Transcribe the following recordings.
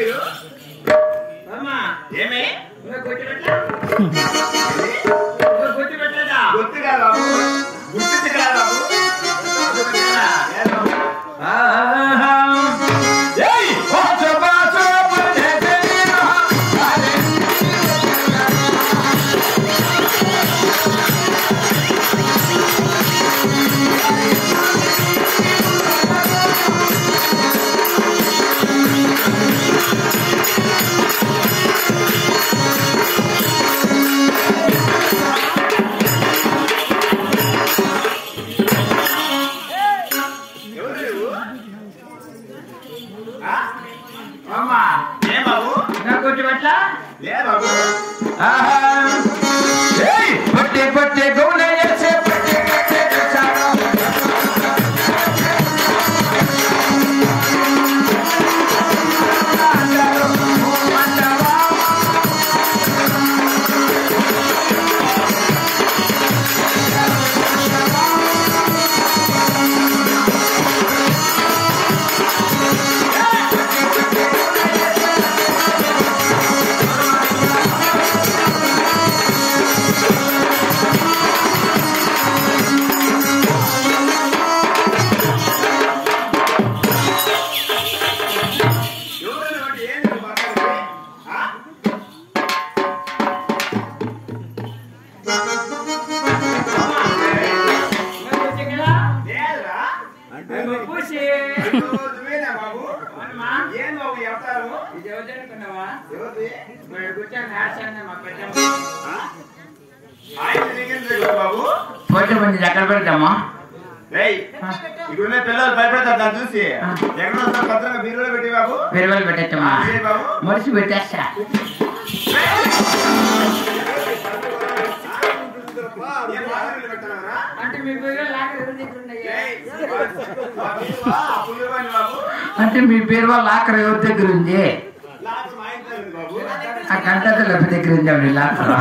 మీరు అమ్మా ఏమి ఇంకా కొట్టి పెట్టలా ఇంకా కొట్టి పెట్టలేదా గుర్తు కాదు బాబు గుర్తు కాదు బాబు ఏ బాబు? ఆహా. ఏయ్! వాచో వాచో పడేదేనా? అరే! ఎవరు నువ్వు? ఆ? అమ్మా ఏ బాబు ఇంకా కొట్టి పెట్టలా లే బాబు ఆహా. ఏయ్, పట్టే పట్టే గౌన వేసే పట్టే పట్టే చేశాను. అంటారు, ఓ అంటావా? ఎవరు నువ్వు? ఏంది నువ్వు మాట్లాడేది? ఆ? ఇంకా కొట్టి కదా? లేదురా? ఇంకా పూసి. నువ్వు నువ్వేనా బాబు అమ్మా, ఏం బాబు ఈ అవతారము ఇది ఎవరిది అనుకున్నావా? ఎవరిది మరి కూర్చొని హాస్యాన్ని మా పెద్దమ్మ. ఆ? ఆయన దిగింది బాబు ఫోటో మంది ఎక్కడ పెడతామా రేయ్ ఇక్కడున్న పిల్లలు భయపడతారు దాన్ని చూసి ఎక్కడ వస్తారు భద్రంగా బీరులో పెట్టి బాబు పెరుగలు పెట్టేస్తామా ఏ బాబు మనిషి పెట్టేస్తా ఏం బాధలు పెట్టారా అంటే మీ పేరు లాకర్ ఏయ్, ఆ బీరువా, ఆ పుల్లువాని బాబు అంటే మీ పేరు వాళ్ళ లాకర్ ఎవరి దగ్గర ఉంది లాస్ట్ మా ఇంట్లో ఉంది బాబు ఆ కంటతో లభ్య దగ్గర ఉంది ఆవిడ లాకర్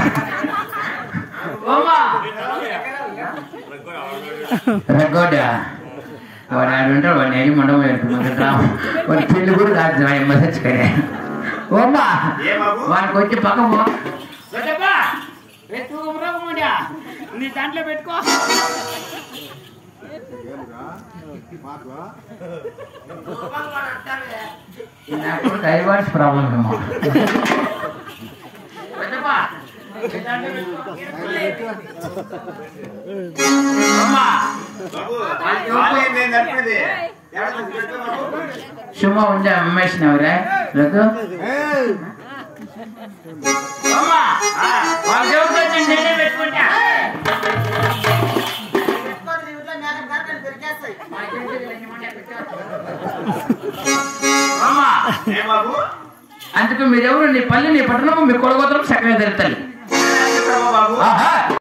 రగ్గోడా వాడు ఆడు ఉంటాడు వాడిని వెళ్ళి మండపం పెడుతున్నాడు వాడి పెళ్లి కూడా కాదు ఆయన మసచ్చుకొని ఓమ్మా ఏ బాబు వానికి వచ్చి పక్క పో. వద్దబ్బా. ఏ తూకం రోగముడా. నీ దాంట్లో పెట్టుకో నాకు డైవర్స్ ప్రాబ్లం ఏమో వద్దబ్బా. నీ దాంట్లో పెట్టుకో. అమ్మా బాబు వాళ్ళు ఏంది నడిపేది ఎవరు పెట్టు బాబు సుమ ఉండే అమ్మేసినవరా రఘు అమ్మా ఆ, వాళ్ళ దేవుడితో నేనే పెట్టుకుంటా అమ్మా ఏ బాబు అందుకు మీరెవరు నీ పల్లె నీ పట్టణము మీ కొడగోత్రం చక్కగా తిరుగుతాయి ఏ రాజు బాబు ఆహా